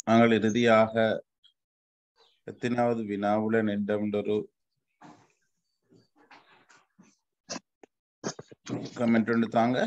நாங்கள் இறுதியாக எத்தனாவது வினாவுல நின்றொரு கமெண்ட் ஒன்று தாங்க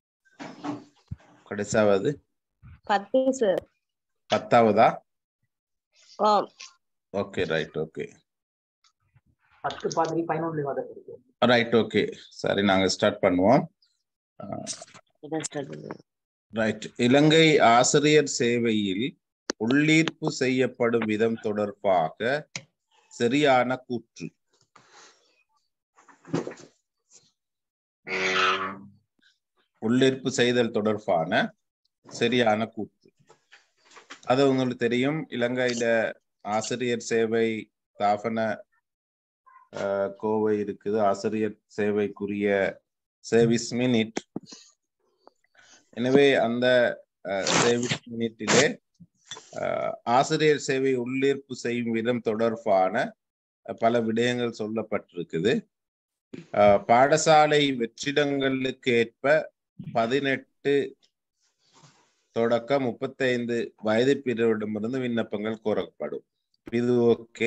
கடைசாவது பத்து சார் பத்தாவதா ஆம் ஓகே ரைட் ஓகே பத்து பாதிரி பதினொன்று வரை இருக்கு ரைட் ஓகே சரி நாங்க ஸ்டார்ட் பண்ணுவோம் இதான் start பண்ணுங்க. ரைட் இலங்கை ஆசிரியர் சேவையில் உள்ளீர்ப்பு செய்யப்படும் விதம் தொடர்பாக சரியான கூற்று உள்ளீர்ப்பு செய்தல் தொடர்பான சரியான கூற்று அது உங்களுக்கு தெரியும் இலங்கையில ஆசிரியர் சேவை தாபன அஹ், கோவை இருக்குது ஆசிரியர் சேவைக்குரிய சர்வீஸ் மினிட் எனவே அந்த சேவிஸ் மினிட்டிலே அஹ், ஆசிரியர் சேவை உள்ளீர்ப்பு செய்யும் விதம் தொடர்பான அஹ், பல விடயங்கள் சொல்லப்பட்டிருக்குது அஹ், பாடசாலை வெற்றிடங்களுக்கு ஏற்ப பதினெட்டு தொடக்க முப்பத்தைந்து வயது பிரிவிடமிருந்து விண்ணப்பங்கள் கோரப்படும் இது ஓகே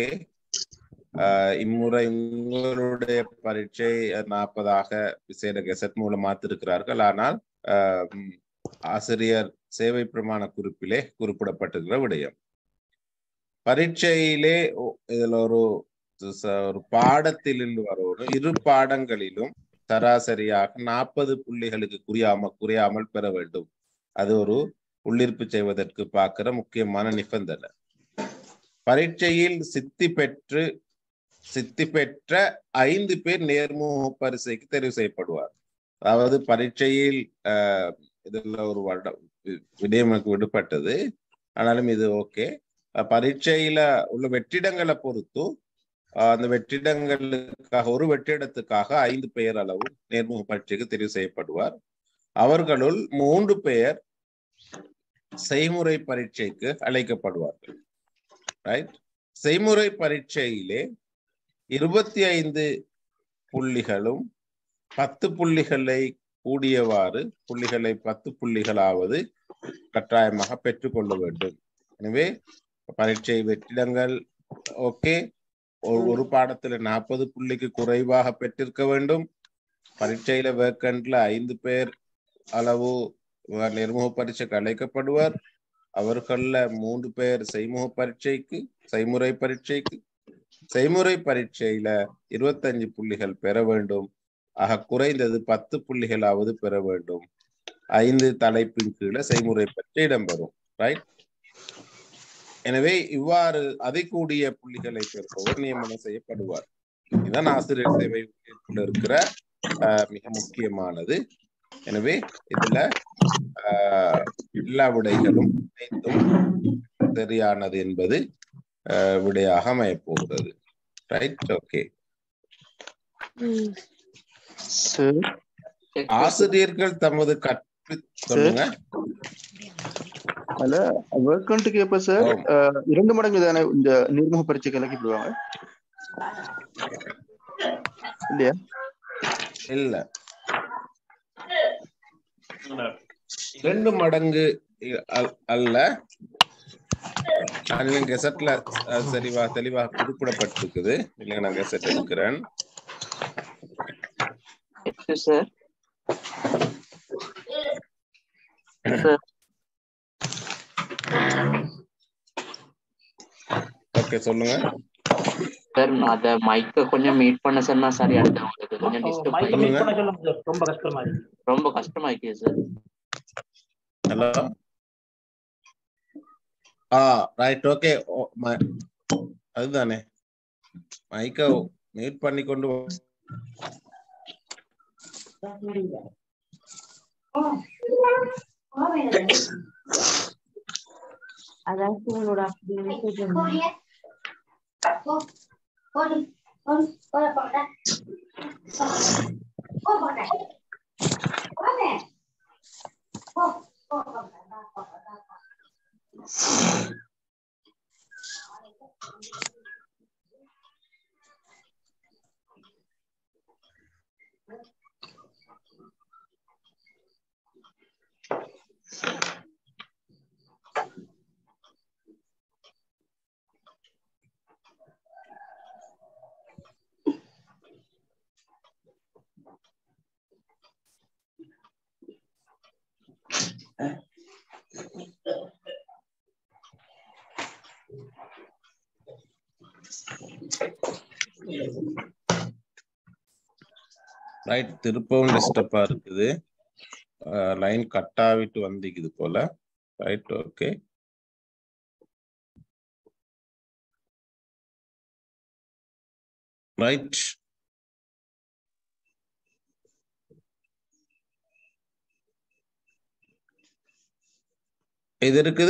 இம்முறை உங்களுடைய பரீட்சை நாற்பதாக விசேட கெசட் மூலம் மாத்திருக்கிறார்கள் ஆனால் ஆஹ், ம், ஆசிரியர் சேவை பிரமாண குறிப்பிலே குறிப்பிடப்பட்டிருக்கிற விடயம் பரீட்சையிலே ஒ- இதுல ஒரு ச- ஒரு பாடத்திலிருந்து வரணும் இரு பாடங்களிலும் சராசரியாக நாற்பது புள்ளிகளுக்கு குறியாம குறையாமல் பெற வேண்டும் அது ஒரு உள்ளிருப்பு செய்வதற்கு பார்க்கிற முக்கியமான நிபந்தனை பரீட்சையில் சித்தி பெற்று சித்தி பெற்ற ஐந்து பேர் நேர்முக பரிசைக்கு தெரிவு செய்யப்படுவார் அதாவது பரீட்சையில் ஆஹ், இதுல ஒரு வருட வி- விடயம் எனக்கு விடுபட்டது ஆனாலும் இது ஓகே பரீட்சையில உள்ள வெற்றிடங்களை பொறுத்து ஆஹ், அந்த வெற்றிடங்களுக்காக ஒரு வெற்றிடத்துக்காக ஐந்து பேர் அளவு நேர்முக பரீட்சைக்கு தெரிவு செய்யப்படுவார் அவர்களுள் மூன்று பேர் செய்முறை பரீட்சைக்கு அழைக்கப்படுவார்கள் ரைட் செய்முறை பரீட்சையிலே இருபத்தி ஐந்து புள்ளிகளும் பத்து புள்ளிகளை கூடியவாறு புள்ளிகளை பத்து புள்ளிகளாவது கட்டாயமாக பெற்றுக்கொள்ள வேண்டும் எனவே பரீட்சை வெற்றிடங்கள் ஓகே ஒரு பாடத்துல நாற்பது புள்ளிக்கு குறைவாக பெற்றிருக்க வேண்டும் பரீட்சையில வேக்கண்ட்ல ஐந்து பேர் அளவு வ- நேர்முக பரீட்சைக்கு அழைக்கப்படுவார் அவர்கள்ல மூன்று பேர் செய்முக பரீட்சைக்கு செய்முறை பரீட்சைக்கு செய்முறை பரீட்சையில இருபத்தஞ்சு புள்ளிகள் பெற வேண்டும் ஆக குறைந்தது பத்து புள்ளிகளாவது பெற வேண்டும் ஐந்து தலைப்பின் கீழே செய்முறை பரீட்சை இடம்பெறும் ரைட் எனவே இவ்வாறு அதை கூடிய புள்ளிகளை பெறுபவர் நியமனம் செய்யப்படுவார் இதுதான் ஆசிரியர் சேவை ஊழியத்தில் இருக்கிற ஆஹ், மிக முக்கியமானது எனவே இதுல ஆஹ், எல்லா விடைகளும் அனைத்தும் சரியானது என்பது ஆஹ், விடையாக அமையப்போகிறது ரைட் ஓகே ம். சார் ஆசிரியர்கள் தமது கற்பி சொல்லுங்க அதுல வேக்கண்ட்டுக்கு எப்ப சார் ஆம். அஹ், இரண்டு மடங்கு தானே இந்த நேர்முக பரீட்சை கலக்கிடுவாங்க இல்லையா இல்ல ரெண்டு மடங்கு இ- அல்- அல்ல அது கெசட்ல அது சரிவா தெளிவாக குறிப்பிடப்பட்டிருக்குது இல்லைங்க நான் கெசட் எடுக்கிறேன் சார் சார் ஓகே சொல்லுங்க சார் அத மைக்க கொஞ்சம் மீட் பண்ண சொன்னா சரியா இருக்கு உங்களுக்கு கொஞ்சம் டிஸ்டர்ப் மைக் பண்ணி மீட் பண்ண சொல்லுங்க சார் ரொம்ப கஷ்டமா இருக்கு ரொம்ப கஷ்டமா இருக்கு சார் ஹலோ ஆ ரைட் ஓகே அதுதானே மைக்க மியூட் பண்ணி கொண்டு வா. அதான் உங்களோட அப்படி message ஒண்ணு. ரைட் திருப்பவும் டிஸ்டர்பா இருக்குது லைன் கட் ஆகிட்டு வந்திக்குது போல ரைட் ஓகே ரைட் இது இருக்குது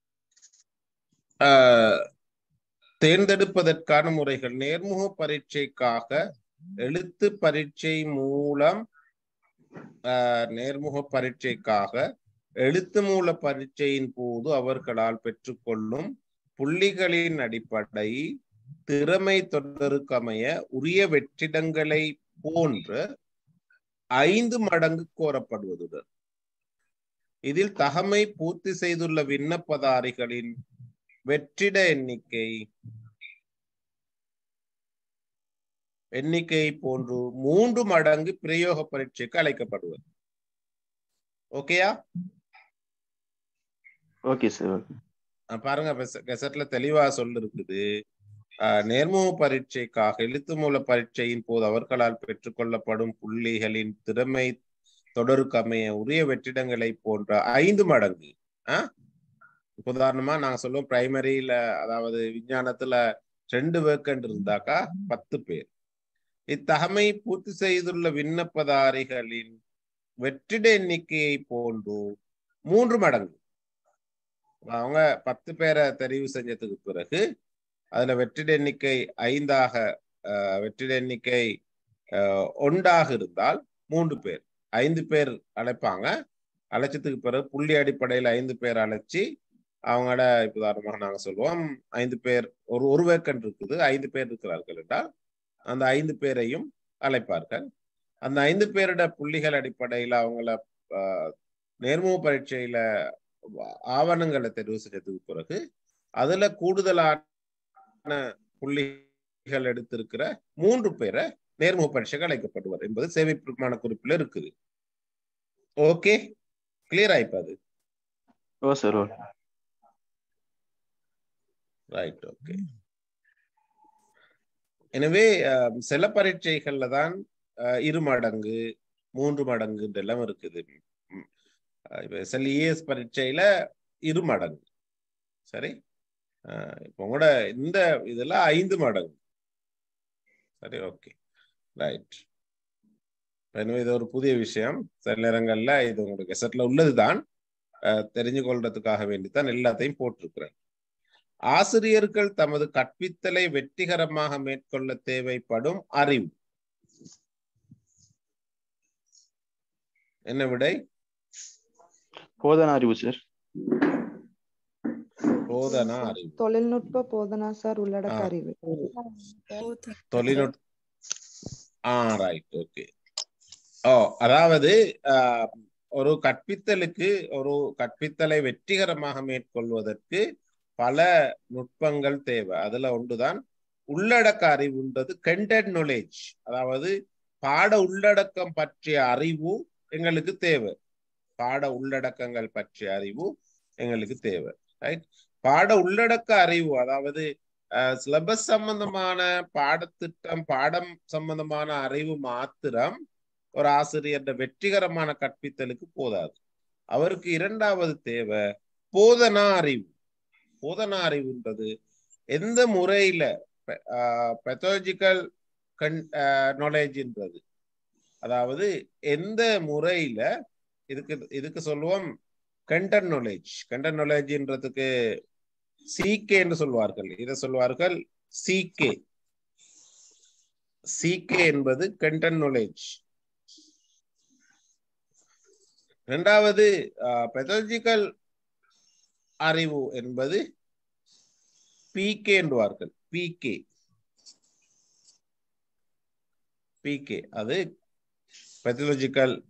ஆஹ், தேர்ந்தெடுப்பதற்கான முறைகள் நேர்முக பரீட்சைக்காக எழுத்து பரீட்சை மூலம் ஆஹ், நேர்முக பரீட்சைக்காக எழுத்து மூல பரீட்சையின் போது அவர்களால் பெற்றுக்கொள்ளும் புள்ளிகளின் அடிப்படை திறமை தொடருக்கமைய உரிய வெற்றிடங்களை போன்ற ஐந்து மடங்கு கோரப்படுவதுடன் இதில் தகமை பூர்த்தி செய்துள்ள விண்ணப்பதாரிகளின் வெற்றிட எண்ணிக்கை எண்ணிக்கை போன்று மூன்று மடங்கு பிரயோக பரீட்சைக்கு அழைக்கப்படுவது ஓகேயா ஓகே சார் ஓகே அஹ் பாருங்க கெச- கெசட்ல தெளிவா சொல்லிருக்குது அஹ் நேர்முக பரீட்சைக்காக எழுத்து மூல பரீட்சையின் போது அவர்களால் பெற்றுக்கொள்ளப்படும் புள்ளிகளின் திறமை தொடருக்கமைய உரிய வெற்றிடங்களை போன்ற ஐந்து மடங்கு ஆஹ் இப்ப உதாரணமா நாங்க சொல்லுவோம் பிரைமரியில அதாவது விஞ்ஞானத்துல ரெண்டு வேக்கண்ட் இருந்தாக்கா பத்து பேர் இத்தகமை பூர்த்தி செய்துள்ள விண்ணப்பதாரிகளின் வெற்றிட எண்ணிக்கையை போன்று மூன்று மடங்கு அவங்க பத்து பேரை தெரிவு செஞ்சதுக்கு பிறகு அதுல வெற்றிட எண்ணிக்கை ஐந்தாக அஹ், வெற்றிட எண்ணிக்கை அஹ், ஒன்றாக இருந்தால் மூன்று பேர் ஐந்து பேர் அழைப்பாங்க அழைச்சதுக்கு பிறகு புள்ளி அடிப்படையில் ஐந்து பேர் அழைச்சி அவங்களோட இப்ப உதாரணமாக நாங்க சொல்லுவோம் ஐந்து பேர் ஒரு ஒரு வேக்கன் இருக்குது ஐந்து பேர் இருக்கிறார்கள் என்றால் அந்த ஐந்து பேரையும் அழைப்பார்கள் அந்த ஐந்து பேரோட புள்ளிகள் அடிப்படையில் அவங்கள ஆஹ், நேர்முக பரீட்சையில ஆவணங்களை தெரிவு செஞ்சதுக்கு பிறகு அதுல கூடுதலான புள்ளிகள் எடுத்திருக்கிற மூன்று பேரை நேர்முக பரீட்சைக்கு அழைக்கப்படுவார் என்பது சேவை பிரமாண குறிப்பில் இருக்குது ஓகே கிளியர் ஆயிப்பாது ஓ சார் ஓகே ரைட் ஓகே எனவே அஹ், சில பரீட்சைகள்ல தான் அஹ், இரு மடங்கு மூன்று மடங்கு எல்லாம் இருக்குது ம். அஹ், இப்ப எஸ்எல்இஎஸ் பரீட்சையில இரு மடங்கு சரி அஹ், இப்போ கூட இந்த இதுல ஐந்து மடங்கு சரி ஓகே ரைட் எனவே இது ஒரு புதிய விஷயம் சில நேரங்கள்ல இது உங்களுக்கு கெசட்ல உள்ளதுதான் அஹ், தெரிஞ்சு கொள்றதுக்காக வேண்டித்தான் எல்லாத்தையும் போட்டிருக்கிறேன் ஆசிரியர்கள் தமது கற்பித்தலை வெற்றிகரமாக மேற்கொள்ள தேவைப்படும் அறிவு என்ன விடை போதனா அறிவு சார் போதனா அறிவு தொழில்நுட்ப போதனா சார் உள்ளடக்க ஆ. அறிவு தொழில்நுட்ப ஆ ரைட் ஓகே ஓ அதாவது ஆஹ், ஒரு கற்பித்தலுக்கு ஒரு கற்பித்தலை வெற்றிகரமாக மேற்கொள்வதற்கு பல நுட்பங்கள் தேவை அதுல ஒன்றுதான் உள்ளடக்க அறிவுன்றது கண்டென்ட் knowledge அதாவது பாட உள்ளடக்கம் பற்றிய அறிவு எங்களுக்கு தேவை பாட உள்ளடக்கங்கள் பற்றிய அறிவு எங்களுக்கு தேவை ரைட் பாட உள்ளடக்க அறிவு அதாவது சிலபஸ் சம்பந்தமான பாடத்திட்டம் பாடம் சம்பந்தமான அறிவு மாத்திரம் ஒரு ஆசிரியர் வெற்றிகரமான கற்பித்தலுக்கு போதாது அவருக்கு இரண்டாவது தேவை போதனா அறிவு போதனா அறிவுன்றது எந்த முறையில பெத்தாலஜிக்கல் கன் நாலேஜ்ன்றது அதாவது எந்த முறையில இதுக்கு இதுக்கு சொல்லுவோம் கண்டென்ட் நாலேஜ் கண்டென்ட் நாலேஜ்ன்றதுக்கு சிகே என்று சொல்வார்கள் இதை சொல்வார்கள் சிகே சிகே என்பது கண்டென்ட் நாலேஜ் இரண்டாவது பெத்தாலஜிக்கல் அறிவு என்பது பிகே என்பார்கள் பிகே பிகே அது பெத்தாலஜிக்கல்